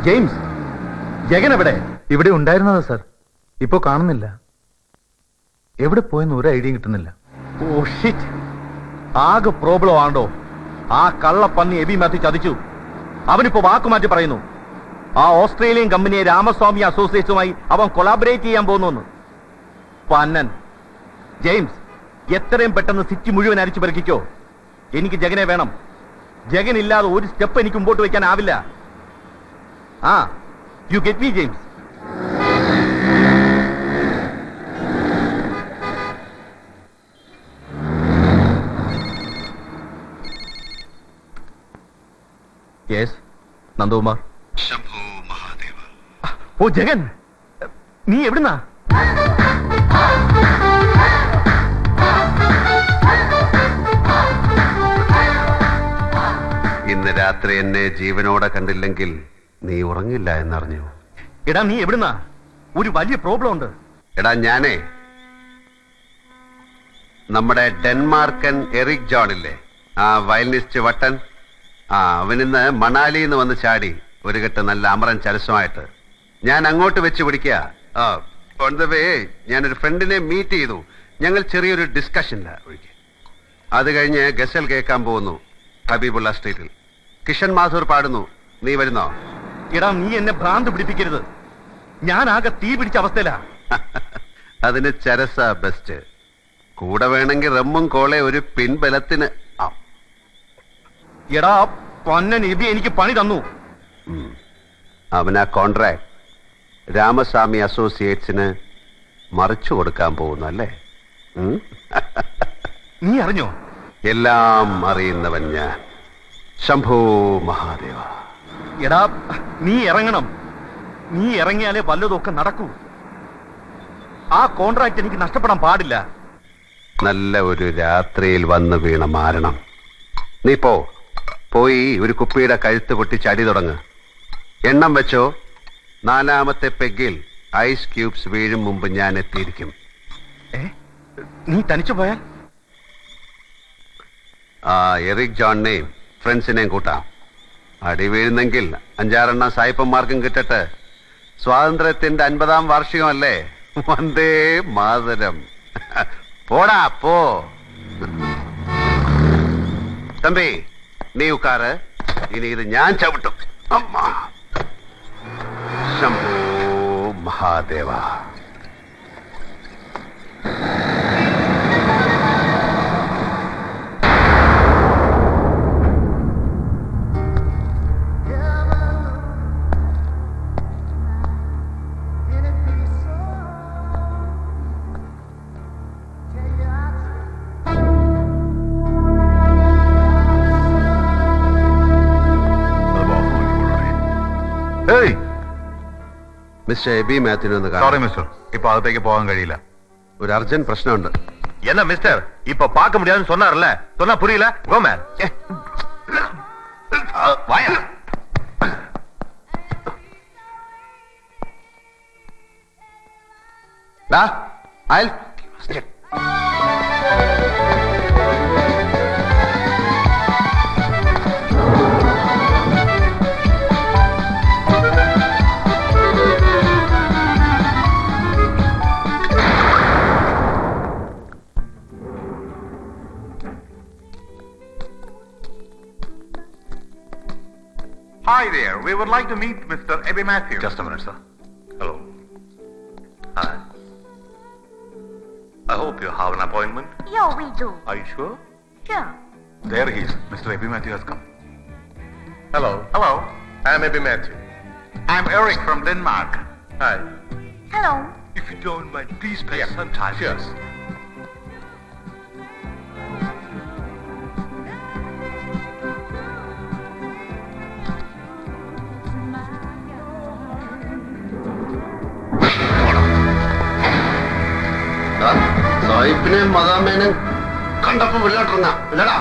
James Jagan എവിടെ ഇവിടെ ഉണ്ടായിരുന്നതാ sir ഇപ്പോ കാണുന്നില്ല എവിടെ പോയെന്ന് ഒരു ഐഡിയ കിട്ടുന്നില്ല ഓ ഷിറ്റ് ആകെ പ്രോബ്ലം ആണോ ആ കള്ളപ്പന്നി എബി മാത്യു ചതിച്ചു അവനിപ്പോ വാക്കുമാറ്റി പറയുന്നു ആ ഓസ്ട്രേലിയൻ കമ്പനിയെ രാമസ്വാമി അസോസിയേറ്റ്സുമായി അവൻ കൊളാബറേറ്റ് ചെയ്യാൻ പോകുന്നു പന്നൻ ജെയിംസ് എത്രയും പെട്ടെന്ന് സിറ്റി മുഴുവൻ അരിച്ചു പെറുക്കിക്കോ എനിക്ക് ജഗനെ വേണം ജഗൻ ഇല്ലാതെ ഒരു സ്റ്റെപ്പ് എനിക്ക് മുമ്പോട്ട് വയ്ക്കാനാവില്ല ah you get me James yes Nandakumar Shambho Mahadeva ഓ ജഗൻ നീ എവിടുന്നാ ഇന്ന് രാത്രി എന്നെ ജീവനോടെ കണ്ടില്ലെങ്കിൽ നീ ഉറങ്ങില്ല എന്നറിഞ്ഞു എടാ നീ എവിടുന്നാ ഒരു വലിയ പ്രോബ്ലം ഉണ്ട് എടാ ഞാനേ നമ്മുടെ ഡെൻമാർക്കൻ എറിക് ജോൺ ഇല്ലേ ആ വയലിനിസ്റ്റ് വട്ടൻ ആ അവനിന്ന് മണാലിയിൽ നിന്ന് വന്ന് ചാടി ഒരു കെട്ട് നല്ല അമറൻ ചരസമായിട്ട് ഞാൻ അങ്ങോട്ട് വെച്ച് പിടിക്കുക ആ ഓൺ ദ വേ ഞാനൊരു ഫ്രണ്ടിനെ മീറ്റ് ചെയ്തു ഞങ്ങൾ ചെറിയൊരു ഡിസ്കഷനില്ല ഒഴികെ അത് കഴിഞ്ഞ് ഗസൽ കേൾക്കാൻ പോകുന്നു ഹബീബുള്ള സ്ട്രീറ്റിൽ കിഷൻ മാഥൂർ പാടുന്നു നീ വരുന്നോ എടാ നീ എന്നെ ഭ്രാന്ത് പിടിപ്പിക്കരുത് ഞാൻ ആകെ തീ പിടിച്ച അവസ്ഥയിലാ അതിന് ചരസ ബെസ്റ്റ് കൂടെ വേണമെങ്കിൽ റമ്മും കോളെ ഒരു പിൻബലത്തിന് ആ, എടാ പന്നൻ എബി എനിക്ക് പണി തന്നു ഉം. അവനാ കോൺട്രാക്ട് രാമസ്വാമി അസോസിയേറ്റ്സിന് മറിച്ചു കൊടുക്കാൻ പോകുന്നു അല്ലേ ഉം? നീ അറിഞ്ഞോ എല്ലാം അറിയുന്നവൻ ഞാൻ ശംഭോ മഹാദേവ എടാ നീ ഇറങ്ങണം നീ ഇറങ്ങിയാലേ വല്ലതൊക്കെ നടക്കൂ ആ കോൺട്രാക്ട് എനിക്ക് നഷ്ടപ്പെടാൻ പാടില്ല നല്ല ഒരു രാത്രിയിൽ വന്ന് വീണ മാരണം നീ പോ പോയി ഒരു കുപ്പിയുടെ കഴുത്ത് പൊട്ടി ചടി തുടങ്ങ് എണ്ണം വെച്ചോ നാലാമത്തെ പെഗിൽ ഐസ് ക്യൂബ്സ് വീഴും മുമ്പ് ഞാൻ എത്തിയിരിക്കും ഏ നീ തനിച്ചു പോയാൽ ആ എറിക് ജോണിനെയും ഫ്രണ്ട്സിനെയും കൂട്ടാം അടി വീഴുന്നെങ്കിൽ അഞ്ചാറെണ്ണം സായിപ്പന്മാർക്കും കിട്ടട്ടെ സ്വാതന്ത്ര്യത്തിന്റെ അൻപതാം വാർഷികമല്ലേ വന്ദേ മാതരം പോടാ പോ തമ്പി നീ ഉക്കാറ് ഇനി ഇത് ഞാൻ ചവിട്ടും അമ്മ ശംഭോ മഹാദേവ ഏയ് മിസ്റ്റർ എബി മാത്യുവിനെ ഒന്ന് സോറി കാണാം മിസ്റ്റർ ഇപ്പൊ അകത്തേക്ക് പോകാൻ കഴിയില്ല ഒരു അർജന്റ് പ്രശ്നമുണ്ട് என்ன மிஸ்டர் இப்ப பார்க்க முடியாதுன்னு சொன்னார்ல சொன்னா புரியல கோமேன் வாயா ദാ, അയൽ Hi there. We would like to meet Mr. Ebby Matthews. Just a minute, sir. Hello. Hi. I hope you have an appointment. Yeah, we do. Are you sure? Sure. There he is. Mr. Ebby Matthew has come. Hello. Hello. I'm Abby Matthew. I'm Eric from Denmark. Hi. Hello. If you don't mind, please pay Yeah. some time. Sure. ദാ, സായിപ്പിനെയും മദാമേനെയും കണ്ടപ്പോ വെള്ളോട്ടിറങ്ങ ഇല്ലടാ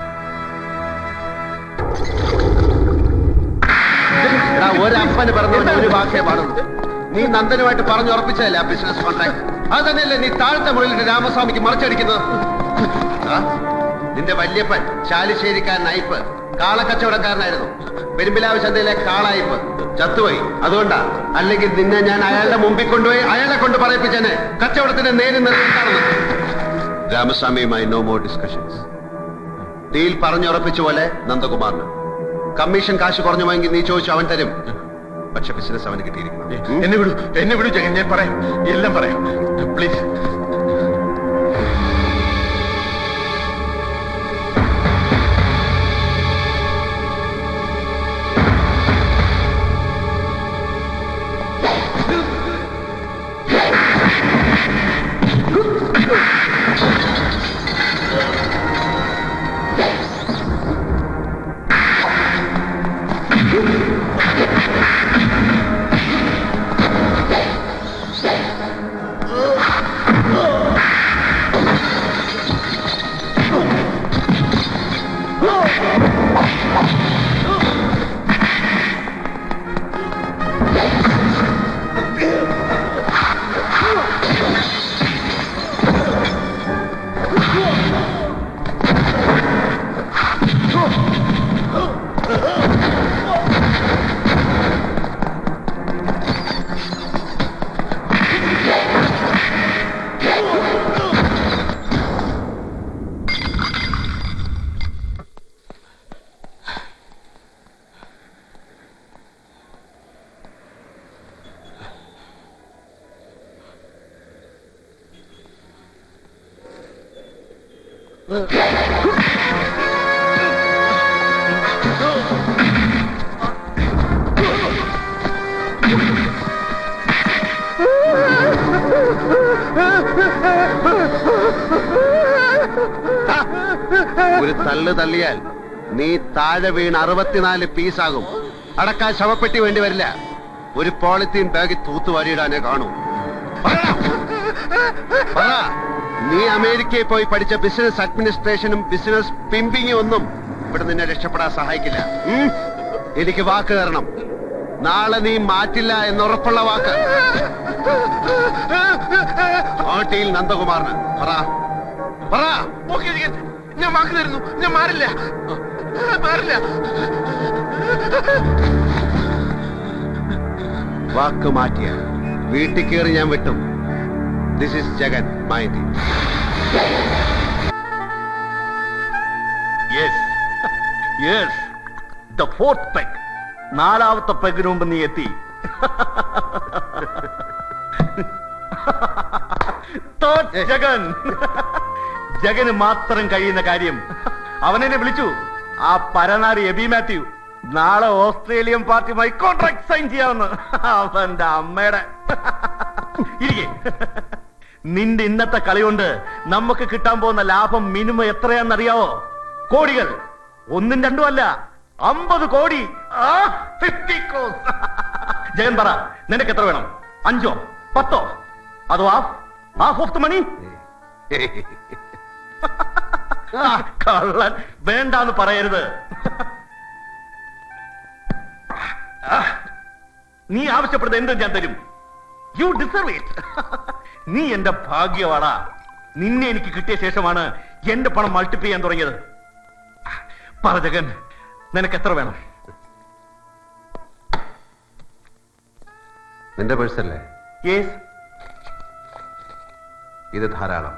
എടാ ഒരപ്പന് പറഞ്ഞവന് ഒരു വാക്കേ പാടുള്ളൂ നീ നന്ദനുമായിട്ട് പറഞ്ഞുറപ്പിച്ചതല്ലേ ആ business contract അത് തന്നെയല്ലേ നീ താഴത്തെ മുറിയിലിട്ട് രാമസ്വാമിക്ക് മറിച്ചടിക്കുന്നത് ആ? നിന്റെ വല്യപ്പൻ ചാലിശ്ശേരിക്കാരൻ നയിപ്പ് കാളക്കച്ചവടക്കാരനായിരുന്നു പെരുമ്പിലാവ് ചന്തയിലെ കാളായിപ്പ് ചത്തുപോയി അതുകൊണ്ടാ അല്ലെങ്കിൽ നിന്നെ ഞാൻ അയാളുടെ മുമ്പിൽ കൊണ്ടുപോയി അയാളെ കൊണ്ട് പറയിപ്പിച്ചേനെ കച്ചവടത്തിന്റെ നേരിൽ നിർത്തിക്കാണെന്ന് രാമസ്വാമിയുമായി നോ മോർ ഡിസ്കഷൻസ് ഡീൽ പറഞ്ഞുറപ്പിച്ച പോലെ നന്ദകുമാറിന് കമ്മീഷൻ കാശ് കുറഞ്ഞു പോയെങ്കിൽ നീ ചോദിച്ചു അവൻ തരും പക്ഷെ ബിസിനസ് അവന് കിട്ടിയിരിക്കണം ഉം? എന്നെ വിടൂ എന്നെ വിടൂ ജഗൻ ഞാൻ പറയാം എല്ലാം പറയാം പ്ലീസ് ഒരു തള്ളു തള്ളിയാൽ നീ താഴെ വീണ് അറുപത്തിനാല് പീസാകും അടക്കാൻ ശവപ്പെട്ടി വേണ്ടി വരില്ല ഒരു പോളിത്തീൻ ബാഗിൽ തൂത്തുവാരിയിടാനേ കാണൂ പറയടാ. പറ നീ അമേരിക്കയിൽ പോയി പഠിച്ച ബിസിനസ് അഡ്മിനിസ്ട്രേഷനും ബിസിനസ് പിമ്പിങ്ങും ഒന്നും ഇവിടെ നിന്നെ രക്ഷപ്പെടാൻ സഹായിക്കില്ല ഉം? എനിക്ക് വാക്ക് തരണം നാളെ നീ മാറ്റില്ല എന്നുറപ്പുള്ള വാക്ക് ഓട്ടിയിൽ നന്ദകുമാറിന് പറ പറ ഓക്കെ ജഗൻ ഞാൻ വാക്ക് തരുന്നു ഞാൻ മാറില്ല മാറില്ല വാക്ക് മാറ്റിയ വീട്ടിൽ കയറി ഞാൻ വിട്ടും this is Jagan mind yes yes the fourth peg നാലാമത്തെ പെഗിന് മുമ്പ് നീ എത്തി Third ജഗൻ ജഗന് മാത്രം കഴിയുന്ന കാര്യം അവനെന്നെ വിളിച്ചു ആ പരനാറി എബി മാത്യു നാളെ ഓസ്ട്രേലിയൻ പാർട്ടിയുമായി കോൺട്രാക്ട് സൈൻ ചെയ്യാമെന്ന് അവന്റെ അമ്മയുടെ ഇരിക്കെ നിന്റെ ഇന്നത്തെ കളി കൊണ്ട് നമുക്ക് കിട്ടാൻ പോകുന്ന ലാഭം മിനിമം എത്രയാണെന്നറിയാവോ കോടികൾ ഒന്നും രണ്ടും അല്ല അമ്പത് കോടി ആ, 50 crores. ജഗൻ പറ നിനക്ക് എത്ര വേണം അഞ്ചോ പത്തോ അതോ half half of the money കള്ളൻ വേണ്ടാന്ന് പറയരുത് ആ, നീ ആവശ്യപ്പെടുന്ന എന്തും ഞാൻ തരും യു ഡിസർവ് ഇറ്റ് നീ എന്റെ ഭാഗ്യവാടാ നിന്നെ എനിക്ക് കിട്ടിയ ശേഷമാണ് എന്റെ പണം മൾട്ടിപ്ലൈ ചെയ്യാൻ തുടങ്ങിയത് പറ ജഗൻ നിനക്ക് എത്ര വേണം നിന്റെ പേഴ്സല്ലേ യേസ് ഇത് ധാരാളം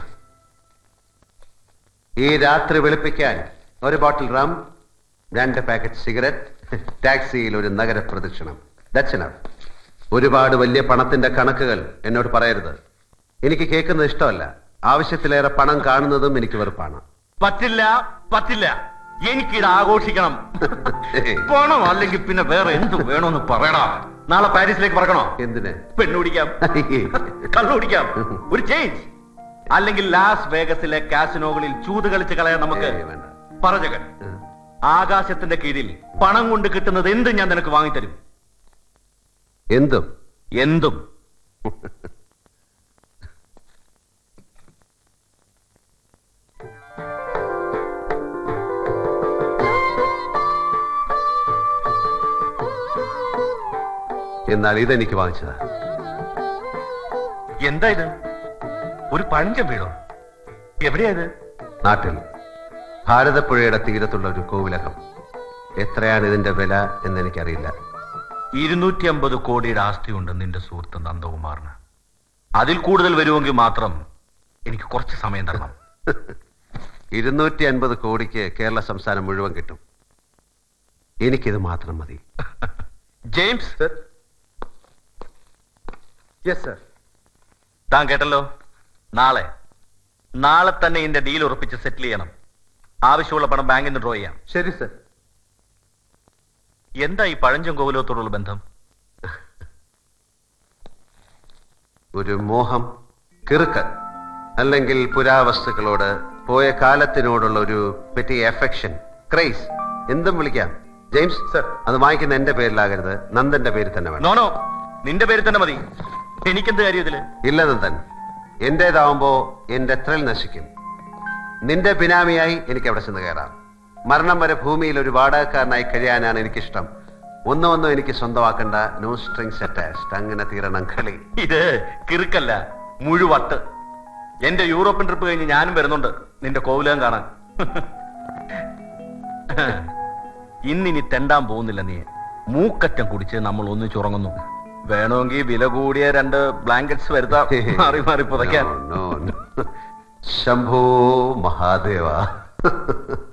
ഈ രാത്രി വെളുപ്പിക്കാൻ ഒരു ബോട്ടിൽ റം രണ്ട് പാക്കറ്റ് സിഗരറ്റ് ടാക്സിയിൽ ഒരു നഗര പ്രദക്ഷിണം ദാറ്റ്സ് enough. ഒരുപാട് വലിയ പണത്തിന്റെ കണക്കുകൾ എന്നോട് പറയരുത് എനിക്ക് കേൾക്കുന്നത് ഇഷ്ടമല്ല ആവശ്യത്തിലേറെ പണം കാണുന്നതും എനിക്ക് വെറുപ്പാണ് പറ്റില്ല പറ്റില്ല എനിക്കിത് ആഘോഷിക്കണം പണം അല്ലെങ്കിൽ പിന്നെ വേറെ എന്ത് വേണമെന്ന് പറയടാ നാളെ പാരീസിലേക്ക് പറക്കണോ എന്തിന് പെണ്ണു പിടിക്കാം കള്ളു കുടിക്കാം ഒരു ചേഞ്ച് അല്ലെങ്കിൽ ലാസ് വേഗസിലെ കാസിനോകളിൽ ചൂത് കളിച്ച് കളയാൻ നമുക്ക് ഏയ് വേണ്ട. പറജകൻ ആകാശത്തിന്റെ കീഴിൽ പണം കൊണ്ട് കിട്ടുന്നത് എന്തും ഞാൻ നിനക്ക് വാങ്ങിത്തരും എന്തും എന്തും എന്നാൽ ഇതെനിക്ക് വാങ്ങിച്ചതാ എന്താ ഇത് ഒരു പഴഞ്ചൻ വീടോ എവിടെയാ ഇത് നാട്ടിൽ ഭാരതപ്പുഴയുടെ തീരത്തുള്ള ഒരു കോവിലകം എത്രയാണ് ഇതിന്റെ വില എന്ന് എനിക്കറിയില്ല ഇരുന്നൂറ്റി അമ്പത് കോടിയുടെ ആസ്തിയുണ്ട് നിന്റെ സുഹൃത്ത് നന്ദകുമാറിന് അതിൽ കൂടുതൽ വരുമെങ്കിൽ മാത്രം എനിക്ക് കുറച്ച് സമയം തരണം ഇരുന്നൂറ്റി അൻപത് കോടിക്ക് കേരള സംസ്ഥാനം മുഴുവൻ കിട്ടും എനിക്കിത് മാത്രം മതി ജെയിംസ് സർ യെസ് സർ താൻ കേട്ടല്ലോ നാളെ നാളെ തന്നെ ഇതിന്റെ ഡീൽ ഉറപ്പിച്ച് സെറ്റിൽ ചെയ്യണം ആവശ്യമുള്ള പണം ബാങ്കിൽ നിന്ന് ഡ്രോ ചെയ്യാം ശരി സർ എന്താ ഈ പഴഞ്ചൻ കോവിലത്തോടുള്ള ബന്ധം ഒരു മോഹം കിറുക്ക് അല്ലെങ്കിൽ പുരാവസ്തുക്കളോട് പോയ കാലത്തിനോടുള്ള ഒരു പെറ്റി എഫെക്ഷൻ ക്രൈസ് എന്തും വിളിക്കാം ജെയിംസ് സർ. അത് വാങ്ങിക്കുന്ന എന്റെ പേരിലാകരുത് നന്ദന്റെ പേരിൽ തന്നെ വേണം നോനോ നിന്റെ പേര് തന്നെ മതി എനിക്കെന്ത് കാര്യം ഇതില് ഇല്ല നന്ദൻ എന്റേതാവുമ്പോ എന്റെ ത്രിൽ നശിക്കും നിന്റെ ബിനാമിയായി എനിക്ക് അവിടെ ചെന്ന് കയറാം മരണം വരെ ഭൂമിയിൽ ഒരു വാടകക്കാരനായി കഴിയാനാണ് എനിക്കിഷ്ടം ഒന്നും ഒന്നും എനിക്ക് സ്വന്തമാക്കണ്ട നോ സ്ട്രിങ്സ് അറ്റാച്ച്ഡ് അങ്ങനെ തീരണം കളി ഇത് കിറുക്കല്ല മുഴുവട്ട് എന്റെ യൂറോപ്യൻ ട്രിപ്പ് കഴിഞ്ഞ് ഞാനും വരുന്നുണ്ട് നിന്റെ കോവിലകം കാണാൻ ഇന്നിനി തെണ്ടാൻ പോകുന്നില്ല നീ മൂക്കറ്റം കുടിച്ച് നമ്മൾ ഒന്നിച്ചുറങ്ങുന്നു വേണമെങ്കിൽ വില കൂടിയ രണ്ട് ബ്ലാങ്കറ്റ്സ് വരുത്താം മാറി മാറി പുതയ്ക്കാൻ No, no, no. ശംഭോ മഹാദേവ